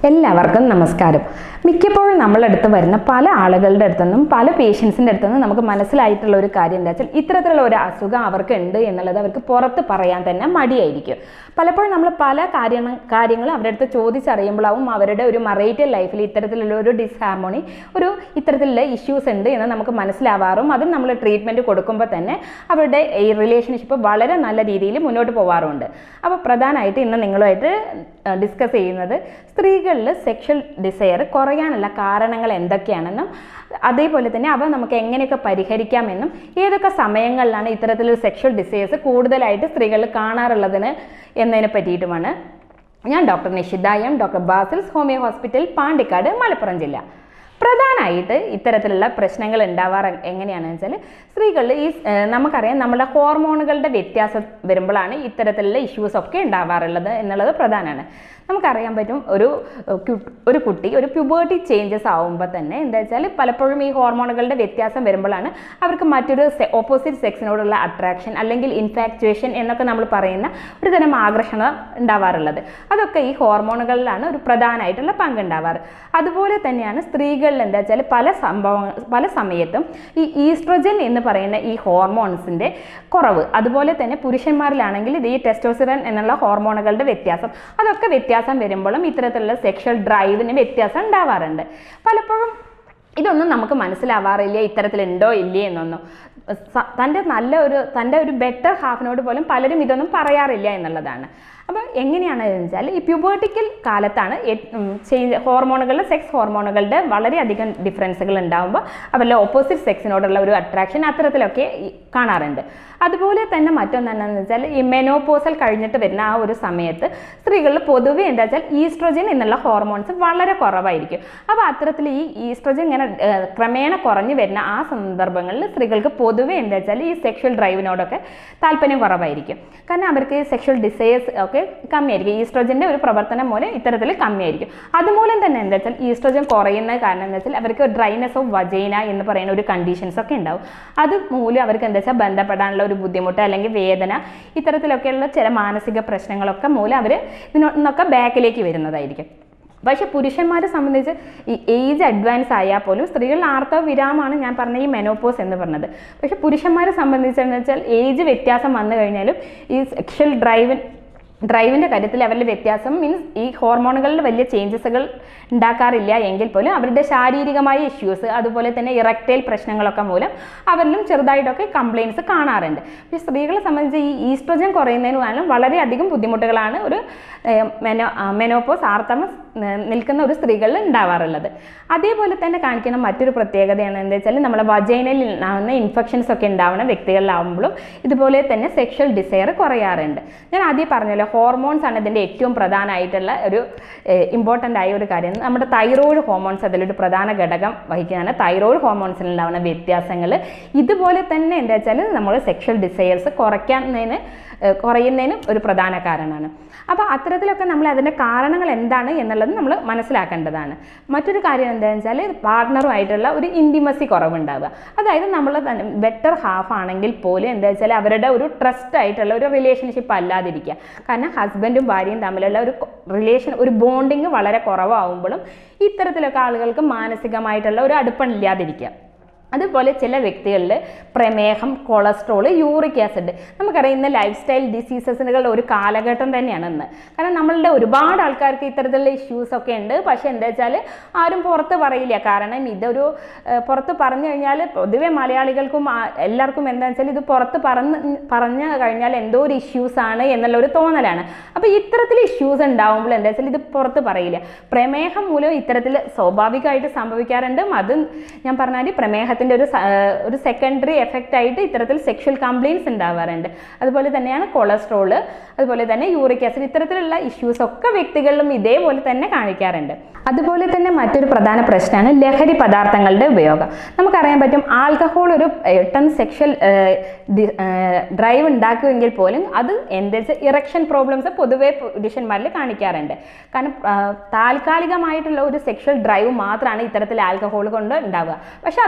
എല്ലാവർക്കും നമസ്കാരം മിക്കപ്പോഴും നമ്മളടുത്ത് വരുന്ന പല ആളുകളുടെ അടുത്തുനിന്നും പല പേഷ്യൻസിൻ്റെ അടുത്തുനിന്നും നമുക്ക് മനസ്സിലായിട്ടുള്ള ഒരു കാര്യം എന്താ വെച്ചാൽ ഇത്തരത്തിലുള്ള ഒരു അസുഖം അവർക്ക് ഉണ്ട് എന്നുള്ളത് അവർക്ക് പുറത്ത് പറയാൻ തന്നെ മടിയായിരിക്കും പലപ്പോഴും നമ്മൾ പല കാര്യങ്ങൾ കാര്യങ്ങളും അവരുടെ അടുത്ത് ചോദിച്ചറിയുമ്പോഴാവും അവരുടെ ഒരു മറേറ്റൽ ലൈഫിൽ ഇത്തരത്തിലുള്ള ഒരു ഡിസ്ഹാർമോണി ഒരു ഇത്തരത്തിലുള്ള ഇഷ്യൂസ് ഉണ്ട് എന്ന് നമുക്ക് മനസ്സിലാവാറും അതിന് നമ്മൾ ട്രീറ്റ്മെൻറ്റ് കൊടുക്കുമ്പോൾ തന്നെ അവരുടെ ഈ റിലേഷൻഷിപ്പ് വളരെ നല്ല രീതിയിൽ മുന്നോട്ട് പോവാറുണ്ട് അപ്പോൾ പ്രധാനമായിട്ട് ഇന്ന് നിങ്ങളുമായിട്ട് ഡിസ്കസ് ചെയ്യുന്നത് സ്ത്രീകളിൽ സെക്ഷൽ ഡിസയർ കുറയാനുള്ള കാരണങ്ങൾ എന്തൊക്കെയാണെന്നും അതേപോലെ തന്നെ അവ നമുക്ക് എങ്ങനെയൊക്കെ പരിഹരിക്കാമെന്നും ഏതൊക്കെ സമയങ്ങളിലാണ് ഇത്തരത്തിലൊരു സെക്ഷൽ ഡിസയേഴ്സ് കൂടുതലായിട്ട് സ്ത്രീകളിൽ കാണാറുള്ളതിന് എന്നതിനെ പറ്റിയിട്ടുമാണ് ഞാൻ doctor Nishitha M doctor Basil's homeo hospital Pandikkad Malappuram ജില്ല പ്രധാനമായിട്ട് ഇത്തരത്തിലുള്ള പ്രശ്നങ്ങൾ ഉണ്ടാവാറ് എങ്ങനെയാണെന്ന് വെച്ചാൽ സ്ത്രീകളിൽ ഈ ഏഹ്, നമുക്കറിയാം നമ്മുടെ ഹോർമോണുകളുടെ വ്യത്യാസം വരുമ്പോഴാണ് ഇത്തരത്തിലുള്ള ഇഷ്യൂസ് ഒക്കെ ഉണ്ടാവാറുള്ളത് എന്നുള്ളത് പ്രധാനമാണ് നമുക്കറിയാൻ പറ്റും ഒരു ഏഹ്, കു- ഒരു കുട്ടി ഒരു പ്യൂബേർട്ടി ചേഞ്ചസ് ആവുമ്പോൾ തന്നെ എന്താ വെച്ചാൽ പലപ്പോഴും ഈ ഹോർമോണുകളുടെ വ്യത്യാസം വരുമ്പോഴാണ് അവർക്ക് മറ്റൊരു ഓപ്പോസിറ്റ് സെക്സിനോടുള്ള അട്രാക്ഷൻ അല്ലെങ്കിൽ ഇൻഫാക്ച്വേഷൻ എന്നൊക്കെ നമ്മൾ പറയുന്ന ഒരു തരം ആകർഷണം ഉണ്ടാവാറുള്ളത് അതൊക്കെ ഈ ഹോർമോണുകളിലാണ് ഒരു പ്രധാനമായിട്ടുള്ള പങ്കുണ്ടാവാറ് അതുപോലെ തന്നെയാണ് സ്ത്രീകളിൽ എന്താ വെച്ചാൽ പല സംഭവങ്ങൾ പല സമയത്തും ഈ ഈസ്ട്രോജൻ എന്ന് പറയുന്ന ഈ ഹോർമോൺസിൻ്റെ കുറവ് അതുപോലെ തന്നെ പുരുഷന്മാരിലാണെങ്കിൽ ഇത് ഈ ടെസ്റ്റോസിറൻ എന്നുള്ള ഹോർമോണുകളുടെ വ്യത്യാസം അതൊക്കെ വ്യത്യാസം വരുമ്പോഴും ഇത്തരത്തിലുള്ള സെക്ഷൽ ഡ്രൈവിന് വ്യത്യാസം ഉണ്ടാവാറുണ്ട് പലപ്പോഴും ഇതൊന്നും നമുക്ക് മനസ്സിലാവാറില്ല ഇത്തരത്തിലുണ്ടോ ഇല്ലേ എന്നൊന്നും സ- തൻ്റെ നല്ല ഒരു തൻ്റെ ഒരു ബെറ്റർ ഹാഫിനോട് പോലും പലരും ഇതൊന്നും പറയാറില്ല എന്നുള്ളതാണ് അപ്പോൾ എങ്ങനെയാണ് വെച്ചാൽ ഈ പ്യൂബേർട്ടിക്കൽ കാലത്താണ് ചേഞ്ച് ഹോർമോണുകളുടെ സെക്സ് ഹോർമോണുകളുടെ വളരെയധികം ഡിഫറൻസുകൾ ഉണ്ടാകുമ്പോൾ അവരുടെ ഓപ്പോസിറ്റ് സെക്സിനോടുള്ള ഒരു അട്രാക്ഷൻ അത്തരത്തിലൊക്കെ ഈ കാണാറുണ്ട് അതുപോലെ തന്നെ മറ്റൊന്നെന്നു വെച്ചാൽ ഈ മെനോപോസൽ കഴിഞ്ഞിട്ട് വരുന്ന ആ ഒരു സമയത്ത് സ്ത്രീകളിൽ പൊതുവെ എന്താ വെച്ചാൽ ഈസ്ട്രോജൻ എന്നുള്ള ഹോർമോൺസ് വളരെ കുറവായിരിക്കും അപ്പോൾ അത്തരത്തിൽ ഈ ഈസ്ട്രോജൻ ഇങ്ങനെ ഏഹ്, ക്രമേണ കുറഞ്ഞു വരുന്ന ആ സന്ദർഭങ്ങളിൽ സ്ത്രീകൾക്ക് പൊതുവെ എന്താ വെച്ചാൽ ഈ സെക്ഷൽ ഡ്രൈവിനോടൊക്കെ താല്പര്യം കുറവായിരിക്കും കാരണം അവർക്ക് സെക്ഷൽ ഡിസയേഴ്സ് ഒക്കെ കമ്മിയായിരിക്കും ഈസ്ട്രോജൻ്റെ ഒരു പ്രവർത്തനം മൂലം ഇത്തരത്തിൽ കമ്മിയായിരിക്കും അതുമൂലം തന്നെ എന്താ വെച്ചാൽ ഈസ്ട്രോജൻ കുറയുന്ന കാരണം എന്താ വെച്ചാൽ അവർക്ക് ഡ്രൈനെസ് ഓഫ് വജൈന എന്ന് പറയുന്ന ഒരു കണ്ടീഷൻസ് ഒക്കെ ഉണ്ടാവും അത് മൂലം അവർക്ക് എന്താ വെച്ചാൽ ബന്ധപ്പെടാനുള്ള ഒരു ബുദ്ധിമുട്ട് അല്ലെങ്കിൽ വേദന ഇത്തരത്തിലൊക്കെയുള്ള ചില മാനസിക പ്രശ്നങ്ങളൊക്കെ മൂലം അവർ ഇതിനൊക്കെ ബാക്കിലേക്ക് വരുന്നതായിരിക്കും പക്ഷേ പുരുഷന്മാരെ സംബന്ധിച്ച് ഈ ഏജ് അഡ്വാൻസ് ആയാൽ പോലും സ്ത്രീകളിൽ ആർത്തവ വിരാമാണ് ഞാൻ പറഞ്ഞ ഈ മെനോപോസ് എന്ന് പറഞ്ഞത് പക്ഷേ പുരുഷന്മാരെ സംബന്ധിച്ചെന്ന് വെച്ചാൽ ഏജ് വ്യത്യാസം വന്നു കഴിഞ്ഞാലും ഈ സെക്ഷൽ ഡ്രൈവിൻ ഡ്രൈവിൻ്റെ കാര്യത്തിൽ അവരുടെ വ്യത്യാസം മീൻസ് ഈ ഹോർമോണുകളിൽ വലിയ ചേഞ്ചസുകൾ ഉണ്ടാക്കാറില്ല എങ്കിൽ പോലും അവരുടെ ശാരീരികമായ ഇഷ്യൂസ് അതുപോലെ തന്നെ ഇറക്റ്റൈൽ പ്രശ്നങ്ങളൊക്കെ മൂലം അവരിലും ചെറുതായിട്ടൊക്കെ കംപ്ലയിൻസ് കാണാറുണ്ട് പക്ഷേ സ്ത്രീകളെ സംബന്ധിച്ച് ഈ ഈസ്ട്രോജൻ കുറയുന്നതിന് കാരണം വളരെയധികം ബുദ്ധിമുട്ടുകളാണ് ഒരു ഏഹ്, മെനോ ആ, മെനോപോസ് ആർത്തവം ന- നിൽക്കുന്ന ഒരു സ്ത്രീകളിൽ ഉണ്ടാവാറുള്ളത് അതേപോലെ തന്നെ കാണിക്കുന്ന മറ്റൊരു പ്രത്യേകതയാണ് എന്താ വെച്ചാൽ നമ്മളെ വജൈനയിൽ ഉണ്ടാകുന്ന ഇൻഫെക്ഷൻസ് ഒക്കെ ഉണ്ടാവുന്ന വ്യക്തികളിലാവുമ്പോഴും ഇതുപോലെ തന്നെ സെക്ഷൽ ഡിസയർ കുറയാറുണ്ട് ഞാൻ ആദ്യം പറഞ്ഞല്ലോ ഹോർമോൺസ് ആണ് ഇതിൻ്റെ ഏറ്റവും പ്രധാനമായിട്ടുള്ള ഒരു ഇമ്പോർട്ടൻ്റ് ആയ ഒരു കാര്യം നമ്മുടെ തൈറോയ്ഡ് ഹോർമോൺസ് അതിലൊരു പ്രധാന ഘടകം വഹിക്കുന്നതാണ് തൈറോയ്ഡ് ഹോർമോൺസിൽ ഉണ്ടാവുന്ന വ്യത്യാസങ്ങൾ ഇതുപോലെ തന്നെ എന്താ വെച്ചാൽ നമ്മൾ സെക്ഷൽ ഡിസയേഴ്സ് കുറയ്ക്കുന്നതിന് ഏഹ് കുറയുന്നതിനും ഒരു പ്രധാന കാരണമാണ് അപ്പോൾ അത്തരത്തിലൊക്കെ നമ്മൾ അതിൻ്റെ കാരണങ്ങൾ എന്താണ് എന്നുള്ളത് നമ്മൾ മനസ്സിലാക്കേണ്ടതാണ് മറ്റൊരു കാര്യം എന്താണെന്ന് വെച്ചാൽ പാർട്ട്ണറുമായിട്ടുള്ള ഒരു ഇൻറ്റിമസി കുറവുണ്ടാവുക അതായത് നമ്മൾ ബെറ്റർ ഹാഫ് ആണെങ്കിൽ പോലും എന്താ വെച്ചാൽ അവരുടെ ഒരു ട്രസ്റ്റ് ആയിട്ടുള്ള ഒരു റിലേഷൻഷിപ്പ് അല്ലാതിരിക്കുക കാരണം ഹസ്ബൻഡും ഭാര്യയും തമ്മിലുള്ള ഒരു റിലേഷൻ ഒരു ബോണ്ടിങ് വളരെ കുറവാകുമ്പോഴും ഇത്തരത്തിലൊക്കെ ആളുകൾക്ക് മാനസികമായിട്ടുള്ള ഒരു അടുപ്പമില്ലാതിരിക്കുക അതുപോലെ ചില വ്യക്തികളിൽ പ്രമേഹം കൊളസ്ട്രോൾ യൂറിക് ആസിഡ് നമുക്കറിയാം ഇന്ന് ലൈഫ് സ്റ്റൈൽ ഡിസീസസുകളുടെ ഒരു കാലഘട്ടം തന്നെയാണ് ഇന്ന് കാരണം നമ്മളുടെ ഒരുപാട് ആൾക്കാർക്ക് ഇത്തരത്തിലുള്ള ഇഷ്യൂസ് ഒക്കെ ഉണ്ട് പക്ഷേ എന്താ വെച്ചാൽ ആരും പുറത്ത് പറയില്ല കാരണം ഇതൊരു ഏഹ്, പുറത്ത് പറഞ്ഞു കഴിഞ്ഞാൽ പൊതുവെ മലയാളികൾക്കും ആ, എല്ലാവർക്കും എന്താണെന്ന് വെച്ചാൽ ഇത് പുറത്ത് പറഞ്ഞ് പറഞ്ഞു കഴിഞ്ഞാൽ എന്തോ ഒരു ഇഷ്യൂസ് ആണ് എന്നുള്ള ഒരു തോന്നലാണ് അപ്പോൾ ഇത്തരത്തിൽ ഇഷ്യൂസ് ഉണ്ടാവുമ്പോൾ എന്താ വെച്ചാൽ ഇത് പുറത്ത് പറയില്ല പ്രമേഹം മൂലം ഇത്തരത്തിൽ സ്വാഭാവികമായിട്ട് സംഭവിക്കാറുണ്ട് അത് ഞാൻ പറഞ്ഞാൽ പ്രമേഹത്തിൻ്റെ ഒരു സ- ഏഹ് ഒരു സെക്കൻഡറി എഫക്റ്റ് ആയിട്ട് ഇത്തരത്തിൽ സെക്ഷൽ കംപ്ലയിൻസ് ഉണ്ടാവാറുണ്ട് അതുപോലെ തന്നെയാണ് കൊളസ്ട്രോള് അതുപോലെ തന്നെ യൂറിക് ആസിഡ് ഇത്തരത്തിലുള്ള ഇഷ്യൂസ് ഒക്കെ വ്യക്തികളിലും ഇതേപോലെ തന്നെ കാണിക്കാറുണ്ട് അതുപോലെ തന്നെ മറ്റൊരു പ്രധാന പ്രശ്നമാണ് ലഹരി പദാർത്ഥങ്ങളുടെ ഉപയോഗം നമുക്കറിയാൻ പറ്റും ആൽക്കഹോൾ ഒരു ടൺ സെക്ഷൽ ഡ്രൈവ് ഉണ്ടാക്കുമെങ്കിൽ പോലും അത് എന്താ വെച്ചാൽ ഇറക്ഷൻ പ്രോബ്ലംസ് പൊതുവെ പുരുഷന്മാരിൽ കാണിക്കാറുണ്ട് കാരണം ആ, താൽക്കാലികമായിട്ടുള്ള ഒരു സെക്ഷൽ ഡ്രൈവ് മാത്രമാണ് ഇത്തരത്തിൽ ആൽക്കഹോൾ കൊണ്ട് ഉണ്ടാവുക പക്ഷെ അത് ക്രമേണ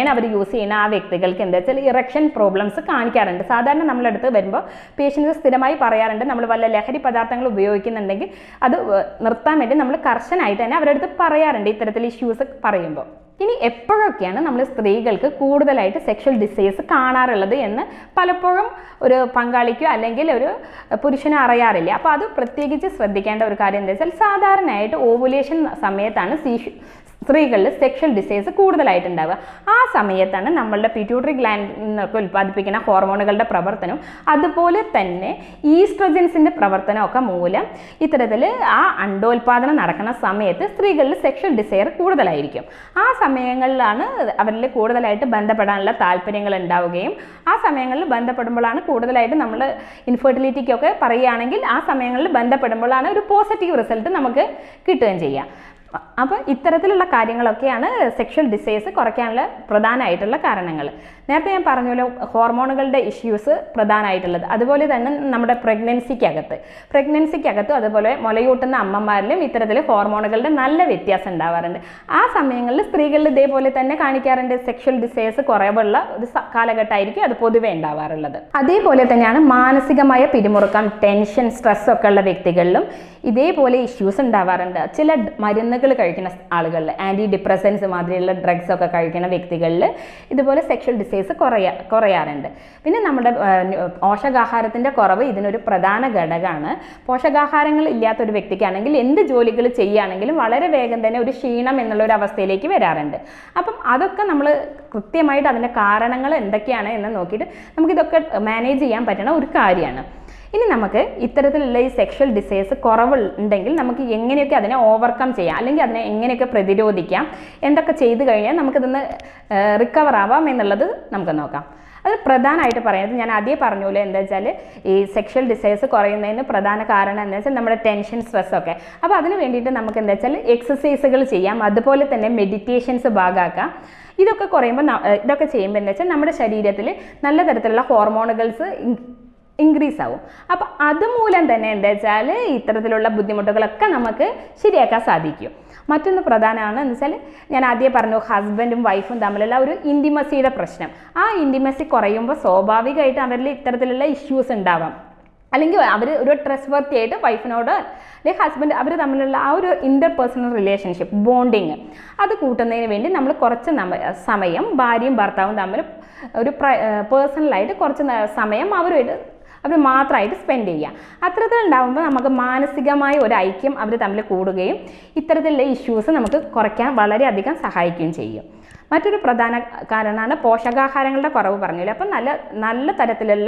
ക്രമേണ അവർ യൂസ് ചെയ്യുന്ന ആ വ്യക്തികൾക്ക് എന്താ വെച്ചാൽ ഇറക്ഷൻ പ്രോബ്ലംസ് കാണിക്കാറുണ്ട് സാധാരണ നമ്മളടുത്ത് വരുമ്പോൾ പേഷ്യൻസ് സ്ഥിരമായി പറയാറുണ്ട് നമ്മൾ വല്ല ലഹരി പദാർത്ഥങ്ങൾ ഉപയോഗിക്കുന്നുണ്ടെങ്കിൽ അത് ഏർ നിർത്താൻ വേണ്ടി നമ്മൾ കർശനായിട്ട് തന്നെ അവരുടെ അടുത്ത് പറയാറുണ്ട് ഇത്തരത്തിൽ ഇഷ്യൂസ് പറയുമ്പോൾ ഇനി എപ്പോഴൊക്കെയാണ് നമ്മൾ സ്ത്രീകൾക്ക് കൂടുതലായിട്ട് സെക്ഷൽ ഡിസീസ് കാണാറുള്ളത് എന്ന് പലപ്പോഴും ഒരു പങ്കാളിക്കോ അല്ലെങ്കിൽ ഒരു പുരുഷനോ അറിയാറില്ല അപ്പോൾ അത് പ്രത്യേകിച്ച് ശ്രദ്ധിക്കേണ്ട ഒരു കാര്യം എന്താ വെച്ചാൽ സാധാരണയായിട്ട് ഓവുലേഷൻ സമയത്താണ് സീഷു സ്ത്രീകളിൽ സെക്ഷൽ ഡിസീസ് കൂടുതലായിട്ട് ഉണ്ടാവുക ആ സമയത്താണ് നമ്മളുടെ പിറ്റ്യൂട്ടറി ഗ്ലാൻഡിൽ നിന്നൊക്കെ ഉൽപ്പാദിപ്പിക്കുന്ന ഹോർമോണുകളുടെ പ്രവർത്തനം അതുപോലെ തന്നെ ഈസ്ട്രജൻസിൻ്റെ പ്രവർത്തനമൊക്കെ മൂലം ഇത്തരത്തിൽ ആ അണ്ടോൽപാദനം നടക്കുന്ന സമയത്ത് സ്ത്രീകളിൽ സെക്ഷൽ ഡിസയർ കൂടുതലായിരിക്കും ആ സമയങ്ങളിലാണ് അവരിൽ കൂടുതലായിട്ട് ബന്ധപ്പെടാനുള്ള താല്പര്യങ്ങൾ ഉണ്ടാവുകയും ആ സമയങ്ങളിൽ ബന്ധപ്പെടുമ്പോഴാണ് കൂടുതലായിട്ട് നമ്മൾ ഇൻഫെർട്ടിലിറ്റിക്കൊക്കെ പറയുകയാണെങ്കിൽ ആ സമയങ്ങളിൽ ബന്ധപ്പെടുമ്പോഴാണ് ഒരു പോസിറ്റീവ് റിസൾട്ട് നമുക്ക് കിട്ടുകയും ചെയ്യുക അപ്പോൾ ഇത്തരത്തിലുള്ള കാര്യങ്ങളൊക്കെയാണ് സെക്ഷൽ ഡിസീസ് കുറയ്ക്കാനുള്ള പ്രധാനമായിട്ടുള്ള കാരണങ്ങൾ നേരത്തെ ഞാൻ പറഞ്ഞല്ലോ ഹോർമോണുകളുടെ ഇഷ്യൂസ് പ്രധാനമായിട്ടുള്ളത് അതുപോലെ തന്നെ നമ്മുടെ പ്രഗ്നൻസിക്കകത്ത് പ്രഗ്നൻസിക്കകത്തും അതുപോലെ മുലയൂട്ടുന്ന അമ്മമാരിലും ഇത്തരത്തിൽ ഹോർമോണുകളുടെ നല്ല വ്യത്യാസം ഉണ്ടാവാറുണ്ട് ആ സമയങ്ങളിൽ സ്ത്രീകളിൽ ഇതേപോലെ തന്നെ കാണിക്കാറുണ്ട് സെക്ഷൽ ഡിസീസ് കുറവുള്ള ഒരു സ- കാലഘട്ടമായിരിക്കും അത് പൊതുവെ ഉണ്ടാവാറുള്ളത് അതേപോലെ തന്നെയാണ് മാനസികമായ പിരിമുറുക്കം ടെൻഷൻ സ്ട്രെസ് ഒക്കെ ഉള്ള വ്യക്തികളിലും ഇതേപോലെ ഇഷ്യൂസ് ഉണ്ടാവാറുണ്ട് ചില ഡ- മരുന്നുകൾ കഴിക്കുന്ന ആളുകളിൽ ആൻറ്റി ഡിപ്രസൻസ് മാതിരിയുള്ള ഡ്രഗ്സ് ഒക്കെ കഴിക്കുന്ന വ്യക്തികളിൽ ഇതുപോലെ സെക്ഷൽ ഡിസീസ് കുറയാ കുറയാറുണ്ട് പിന്നെ നമ്മുടെ ആ, ന്യൂ- പോഷകാഹാരത്തിൻ്റെ കുറവ് ഇതിനൊരു പ്രധാന ഘടകമാണ് പോഷകാഹാരങ്ങൾ ഇല്ലാത്ത ഒരു വ്യക്തിക്കാണെങ്കിൽ എന്ത് ജോലികൾ ചെയ്യുകയാണെങ്കിലും വളരെ വേഗം തന്നെ ഒരു ക്ഷീണം എന്നുള്ള ഒരു അവസ്ഥയിലേക്ക് വരാറുണ്ട് അപ്പം അതൊക്കെ നമ്മൾ കൃത്യമായിട്ട് അതിൻ്റെ കാരണങ്ങൾ എന്തൊക്കെയാണ് എന്ന് നോക്കിയിട്ട് നമുക്കിതൊക്കെ മാനേജ് ചെയ്യാൻ പറ്റുന്ന ഒരു കാര്യമാണ് ഇനി നമുക്ക് ഇത്തരത്തിലുള്ള ഈ സെക്ഷൽ ഡിസീസ് കുറവ് ഉണ്ടെങ്കിൽ നമുക്ക് എങ്ങനെയൊക്കെ അതിനെ ഓവർകം ചെയ്യാം അല്ലെങ്കിൽ അതിനെ എങ്ങനെയൊക്കെ പ്രതിരോധിക്കാം എന്തൊക്കെ ചെയ്തു കഴിഞ്ഞാൽ നമുക്കിതൊന്ന് റിക്കവർ ആവാം എന്നുള്ളത് നമുക്ക് നോക്കാം അത് പ്രധാനമായിട്ട് പറയുന്നത് ഞാൻ ആദ്യം പറഞ്ഞൂലേ എന്താ വെച്ചാൽ ഈ സെക്ഷൽ ഡിസൈസ് കുറയുന്നതിന് പ്രധാന കാരണം എന്താ വെച്ചാൽ നമ്മുടെ ടെൻഷൻ സ്ട്രെസ് ഒക്കെ അപ്പോൾ അതിന് വേണ്ടിയിട്ട് നമുക്ക് എന്താ വെച്ചാൽ എക്സസൈസുകൾ ചെയ്യാം അതുപോലെ തന്നെ മെഡിറ്റേഷൻസ് ഭാഗമാക്കാം ഇതൊക്കെ കുറയുമ്പോൾ ന- ഏർ ഇതൊക്കെ ചെയ്യുമ്പോൾ എന്താ വെച്ചാൽ നമ്മുടെ ശരീരത്തിൽ നല്ല തരത്തിലുള്ള ഹോർമോണുകൾസ് ഇൻക്രീസ് ആവും അപ്പോൾ അതുമൂലം തന്നെ എന്താ വെച്ചാൽ ഇത്തരത്തിലുള്ള ബുദ്ധിമുട്ടുകളൊക്കെ നമുക്ക് ശരിയാക്കാൻ സാധിക്കും മറ്റൊന്ന് പ്രധാനമാണ് എന്ന് വെച്ചാൽ ഞാൻ ആദ്യം പറഞ്ഞു ഹസ്ബൻഡും വൈഫും തമ്മിലുള്ള ഒരു ഇൻറ്റിമസിയുടെ പ്രശ്നം ആ ഇൻറ്റിമസി കുറയുമ്പോൾ സ്വാഭാവികമായിട്ട് അവരിൽ ഇത്തരത്തിലുള്ള ഇഷ്യൂസ് ഉണ്ടാവാം അല്ലെങ്കിൽ അവർ ഒരു ട്രസ്റ്റ് വർത്തി ആയിട്ട് വൈഫിനോട് അല്ലെങ്കിൽ ഹസ്ബൻഡ് അവർ തമ്മിലുള്ള ആ ഒരു ഇൻ്റർ പേഴ്സണൽ റിലേഷൻഷിപ്പ് ബോണ്ടിങ് അത് കൂട്ടുന്നതിന് വേണ്ടി നമ്മൾ കുറച്ച് നമ്മ സമയം ഭാര്യയും ഭർത്താവും തമ്മിൽ ഒരു പേഴ്സണലായിട്ട് കുറച്ച് ന- സമയം അവരുമായിട്ട് അവർ മാത്രമായിട്ട് സ്പെൻഡ് ചെയ്യുക അത്തരത്തിൽ ഉണ്ടാകുമ്പോൾ നമുക്ക് മാനസികമായ ഒരു ഐക്യം അവർ തമ്മിൽ കൂടുകയും ഇത്തരത്തിലുള്ള ഇഷ്യൂസ് നമുക്ക് കുറയ്ക്കാൻ വളരെയധികം സഹായിക്കുകയും ചെയ്യും മറ്റൊരു പ്രധാന കാരണമാണ് പോഷകാഹാരങ്ങളുടെ കുറവ് പറഞ്ഞില്ല അപ്പം നല്ല നല്ല തരത്തിലുള്ള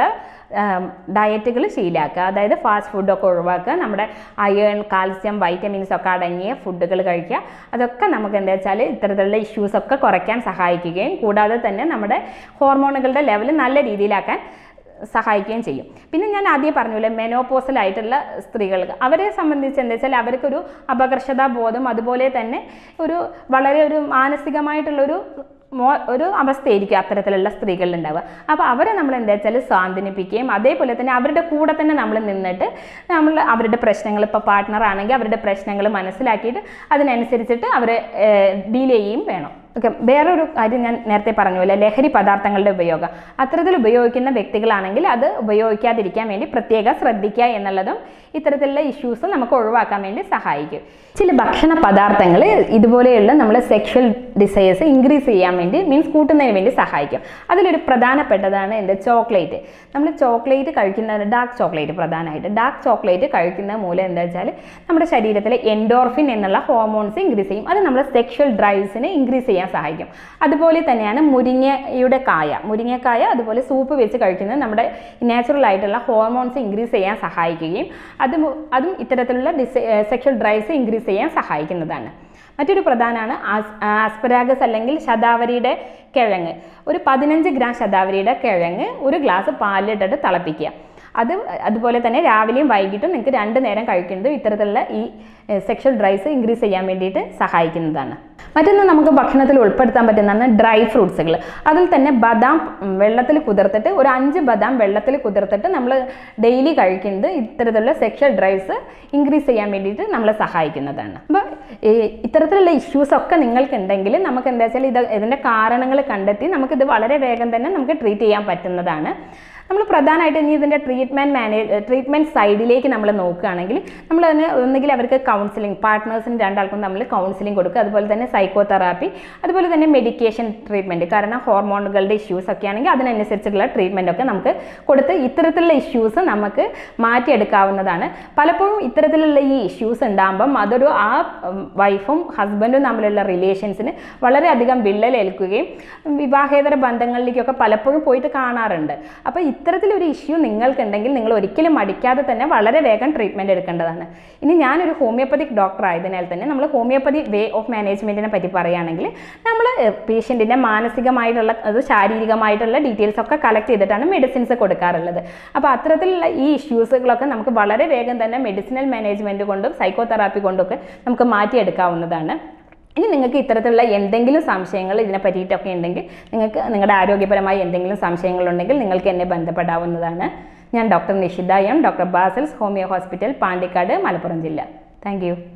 ഡയറ്റുകൾ ശീലാക്കുക അതായത് ഫാസ്റ്റ് ഫുഡൊക്കെ ഒഴിവാക്കുക നമ്മുടെ അയേൺ കാൽസ്യം വൈറ്റമിൻസ് ഒക്കെ അടങ്ങിയ ഫുഡുകൾ കഴിക്കുക അതൊക്കെ നമുക്ക് എന്താ വെച്ചാൽ ഇത്തരത്തിലുള്ള ഇഷ്യൂസ് ഒക്കെ കുറയ്ക്കാൻ സഹായിക്കുകയും കൂടാതെ തന്നെ നമ്മുടെ ഹോർമോണുകളുടെ ലെവൽ നല്ല രീതിയിലാക്കാൻ സഹായിക്കുകയും ചെയ്യും പിന്നെ ഞാൻ ആദ്യം പറഞ്ഞില്ലേ മെനോപോസലായിട്ടുള്ള സ്ത്രീകൾക്ക് അവരെ സംബന്ധിച്ച് എന്താ വെച്ചാൽ അവർക്കൊരു അപകർഷതാ ബോധം അതുപോലെ തന്നെ ഒരു വളരെ ഒരു മാനസികമായിട്ടുള്ളൊരു മോ ഒരു അവസ്ഥയായിരിക്കും അത്തരത്തിലുള്ള സ്ത്രീകളിൽ ഉണ്ടാവുക അപ്പോൾ അവരെ നമ്മൾ എന്താ വെച്ചാൽ സാന്ത്വനിപ്പിക്കുകയും അതേപോലെ തന്നെ അവരുടെ കൂടെ തന്നെ നമ്മൾ നിന്നിട്ട് നമ്മൾ അവരുടെ പ്രശ്നങ്ങൾ ഇപ്പോൾ പാർട്ട്ണർ ആണെങ്കിൽ അവരുടെ പ്രശ്നങ്ങൾ മനസ്സിലാക്കിയിട്ട് അതിനനുസരിച്ചിട്ട് അവരെ ഡീൽ ചെയ്യുകയും വേണം ഓക്കെ വേറൊരു കാര്യം ഞാൻ നേരത്തെ പറഞ്ഞു പോലെ ലഹരി പദാർത്ഥങ്ങളുടെ ഉപയോഗം അത്തരത്തിൽ ഉപയോഗിക്കുന്ന വ്യക്തികളാണെങ്കിൽ അത് ഉപയോഗിക്കാതിരിക്കാൻ വേണ്ടി പ്രത്യേകം ശ്രദ്ധിക്കുക എന്നുള്ളതും ഇത്തരത്തിലുള്ള ഇഷ്യൂസ് നമുക്ക് ഒഴിവാക്കാൻ വേണ്ടി സഹായിക്കും ചില ഭക്ഷണ പദാർത്ഥങ്ങൾ ഇതുപോലെയുള്ള നമ്മൾ സെക്ഷൽ ഡിസയേഴ്സ് ഇൻക്രീസ് ചെയ്യാൻ വേണ്ടി മീൻസ് കൂട്ടുന്നതിന് വേണ്ടി സഹായിക്കും അതിലൊരു പ്രധാനപ്പെട്ടതാണ് എന്ത് ചോക്ലേറ്റ് നമ്മൾ ചോക്ലേറ്റ് കഴിക്കുന്ന ഡാർക്ക് ചോക്ലേറ്റ് പ്രധാനമായിട്ട് ഡാർക്ക് ചോക്ലേറ്റ് കഴിക്കുന്ന മൂലം എന്താ വെച്ചാൽ നമ്മുടെ ശരീരത്തിലെ എൻഡോർഫിൻ എന്നുള്ള ഹോർമോൺസ് ഇൻക്രീസ് ചെയ്യും അത് നമ്മുടെ സെക്ഷൽ ഡ്രൈവ്സിനെ ഇൻക്രീസ് ചെയ്യാൻ സഹായിക്കും അതുപോലെ തന്നെയാണ് മുരിങ്ങയുടെ കായ മുരിങ്ങക്കായ അതുപോലെ സൂപ്പ് വെച്ച് കഴിക്കുന്നത് നമ്മുടെ നാച്ചുറൽ ആയിട്ടുള്ള ഹോർമോൺസ് ഇൻക്രീസ് ചെയ്യാൻ സഹായിക്കുകയും അതും അതും ഇത്തരത്തിലുള്ള ഡിസ സെക്ഷൽ ഡ്രൈവ്സ് ഇൻക്രീസ് ചെയ്യാൻ സഹായിക്കുന്നതാണ് മറ്റൊരു പ്രധാനമാണ് ആസ്പരാഗസ് അല്ലെങ്കിൽ ശതാവരിയുടെ കിഴങ്ങ് ഒരു പതിനഞ്ച് ഗ്രാം ശതാവരിയുടെ കിഴങ്ങ് ഒരു ഗ്ലാസ് പാലിലിട്ടിട്ട് തിളപ്പിക്കുക അത് അതുപോലെ തന്നെ രാവിലെയും വൈകിട്ടും നിങ്ങൾക്ക് രണ്ട് നേരം കഴിക്കുന്നത് ഇത്തരത്തിലുള്ള ഈ സെക്ഷൽ ഡ്രൈവ്സ് ഇൻക്രീസ് ചെയ്യാൻ വേണ്ടിയിട്ട് സഹായിക്കുന്നതാണ് മറ്റൊന്ന് നമുക്ക് ഭക്ഷണത്തിൽ ഉൾപ്പെടുത്താൻ പറ്റുന്നതാണ് ഡ്രൈ ഫ്രൂട്ട്സുകൾ അതിൽ തന്നെ ബദാം ഉം, വെള്ളത്തിൽ കുതിർത്തിട്ട് ഒരു അഞ്ച് ബദാം വെള്ളത്തിൽ കുതിർത്തിട്ട് നമ്മൾ ഡെയിലി കഴിക്കുന്നത് ഇത്തരത്തിലുള്ള സെക്ഷൽ ഡ്രൈവ്സ് ഇൻക്രീസ് ചെയ്യാൻ വേണ്ടിയിട്ട് നമ്മളെ സഹായിക്കുന്നതാണ് അപ്പോൾ ഈ ഇത്തരത്തിലുള്ള ഇഷ്യൂസ് ഒക്കെ നിങ്ങൾക്ക് ഉണ്ടെങ്കിൽ നമുക്ക് എന്താ വെച്ചാൽ ഇത് ഇതിൻ്റെ കാരണങ്ങൾ കണ്ടെത്തി നമുക്കിത് വളരെ വേഗം തന്നെ നമുക്ക് ട്രീറ്റ് ചെയ്യാൻ പറ്റുന്നതാണ് നമ്മൾ പ്രധാനമായിട്ട് ഇനി ഇതിൻ്റെ ട്രീറ്റ്മെൻറ്റ് മാനേജ് ട്രീറ്റ്മെൻറ്റ് സൈഡിലേക്ക് നമ്മൾ നോക്കുകയാണെങ്കിൽ നമ്മൾ അതിന് ഒന്നുകിൽ അവർക്ക് കൗൺസിലിംഗ് പാർട്ട്നേഴ്സിന് രണ്ടാൾക്കും നമ്മൾ കൗൺസിലിംഗ് കൊടുക്കുക അതുപോലെ തന്നെ സൈക്കോ തെറാപ്പി അതുപോലെ തന്നെ മെഡിക്കേഷൻ ട്രീറ്റ്മെൻറ്റ് കാരണം ഹോർമോണുകളുടെ ഇഷ്യൂസ് ഒക്കെ ആണെങ്കിൽ അതിനനുസരിച്ചുള്ള ട്രീറ്റ്മെൻ്റ് ഒക്കെ നമുക്ക് കൊടുത്ത് ഇത്തരത്തിലുള്ള ഇഷ്യൂസ് നമുക്ക് മാറ്റിയെടുക്കാവുന്നതാണ് പലപ്പോഴും ഇത്തരത്തിലുള്ള ഈ ഇഷ്യൂസ് ഉണ്ടാകുമ്പം അതൊരു ആ വൈഫും ഹസ്ബൻഡും തമ്മിലുള്ള റിലേഷൻസിന് വളരെയധികം വിള്ളലേൽക്കുകയും വിവാഹേതര ബന്ധങ്ങളിലേക്കൊക്കെ പലപ്പോഴും പോയിട്ട് കാണാറുണ്ട് അപ്പോൾ ഇത്തരത്തിലൊരു ഇഷ്യൂ നിങ്ങൾക്കുണ്ടെങ്കിൽ നിങ്ങൾ ഒരിക്കലും മടിക്കാതെ തന്നെ വളരെ വേഗം ട്രീറ്റ്മെൻറ്റ് എടുക്കേണ്ടതാണ് ഇനി ഞാനൊരു ഹോമിയോപ്പതിക് ഡോക്ടർ ആയതിനാൽ തന്നെ നമ്മൾ ഹോമിയോപ്പതി വേ ഓഫ് മാനേജ്മെൻറ്റിനെ പറ്റി പറയുകയാണെങ്കിൽ നമ്മൾ പേഷ്യൻറ്റിൻ്റെ മാനസികമായിട്ടുള്ള അത് ശാരീരികമായിട്ടുള്ള ഡീറ്റെയിൽസ് ഒക്കെ കളക്ട് ചെയ്തിട്ടാണ് മെഡിസിൻസ് കൊടുക്കാറുള്ളത് അപ്പോൾ അത്തരത്തിലുള്ള ഈ ഇഷ്യൂസുകളൊക്കെ നമുക്ക് വളരെ വേഗം തന്നെ മെഡിസിനൽ മാനേജ്മെൻറ്റ് കൊണ്ടും സൈക്കോ തെറാപ്പി കൊണ്ടൊക്കെ നമുക്ക് മാറ്റിയെടുക്കാവുന്നതാണ് ഇനി നിങ്ങൾക്ക് ഇത്തരത്തിലുള്ള എന്തെങ്കിലും സംശയങ്ങൾ ഇതിനെ പറ്റിയിട്ടൊക്കെ ഉണ്ടെങ്കിൽ നിങ്ങൾക്ക് നിങ്ങളുടെ ആരോഗ്യപരമായി എന്തെങ്കിലും സംശയങ്ങളുണ്ടെങ്കിൽ നിങ്ങൾക്ക് എന്നെ ബന്ധപ്പെടാവുന്നതാണ് ഞാൻ doctor Nishitha M doctor Basil's homeo hospital Pandikkad Malappuram ജില്ല താങ്ക്